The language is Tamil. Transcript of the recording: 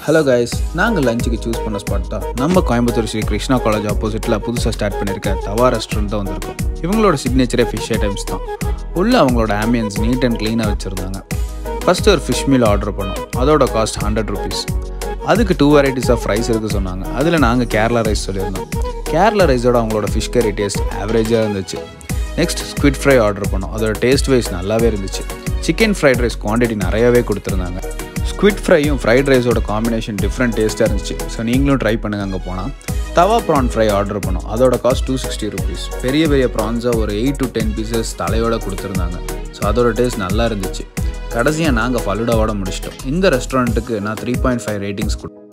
ஹலோ கைஸ் நாங்கள் லஞ்சுக்கு சூஸ் பண்ண ஸ்பாட் தான் நம்ம கோயம்புத்தூர் ஸ்ரீ கிருஷ்ணா காலேஜ் ஆப்போசிட்டில் புதுசாக ஸ்டார்ட் பண்ணியிருக்க தவா ரெஸ்டாரண்ட் தான் வந்திருக்கோம் இவங்களோட சிக்னேச்சரே ஃபிஷ் ஐட்டம்ஸ் தான் உள்ள அவங்களோட ஆம்பியன்ஸ் நீட் அண்ட் க்ளீனாக வச்சுருந்தாங்க ஃபஸ்ட்டு ஒரு ஃபிஷ் மீல் ஆர்டர் பண்ணோம் அதோட காஸ்ட் ஹண்ட்ரட் ருபீஸ் அதுக்கு டூ வெரைட்டிஸ் ஆஃப் ரைஸ் இருக்குது சொன்னாங்க அதில் நாங்கள் கேரளா ரைஸ் சொல்லியிருந்தோம் கேரளா ரைஸோட அவங்களோட ஃபிஷ் கறி டேஸ்ட் ஆவரேஜாக இருந்துச்சு நெக்ஸ்ட் ஸ்குவிட் ஃப்ரை ஆர்டர் பண்ணோம் அதோட டேஸ்ட் வைஸ் நல்லாவே இருந்துச்சு சிக்கன் ஃப்ரைட் ரைஸ் குவான்டிட்டி நிறையவே கொடுத்துருந்தாங்க ஸ்குவிட் ஃப்ரையும் ஃப்ரைட் ரைஸோட காம்பினேஷன் டிஃப்ரெண்ட் டேஸ்ட்டாக இருந்துச்சு ஸோ நீங்களும் ட்ரை பண்ணுங்க அங்கே போனால் தவா ப்ரான் ஃப்ரை ஆர்டர் பண்ணோம் அதோட காஸ்ட் டூ சிக்ஸ்டி ருபீஸ் பெரிய பெரிய ப்ரான்ஸாக ஒரு எயிட் டு டென் பீசஸ் தலையோட கொடுத்துருந்தாங்க ஸோ அதோட டேஸ்ட் நல்லா இருந்துச்சு கடைசியாக நாங்கள் ஃபலுடாவோட முடிச்சிட்டோம் இந்த ரெஸ்டாரண்ட்டுக்கு நான் த்ரீ பாயிண்ட் ஃபைவ் ரேட்டிங்ஸ் கொடு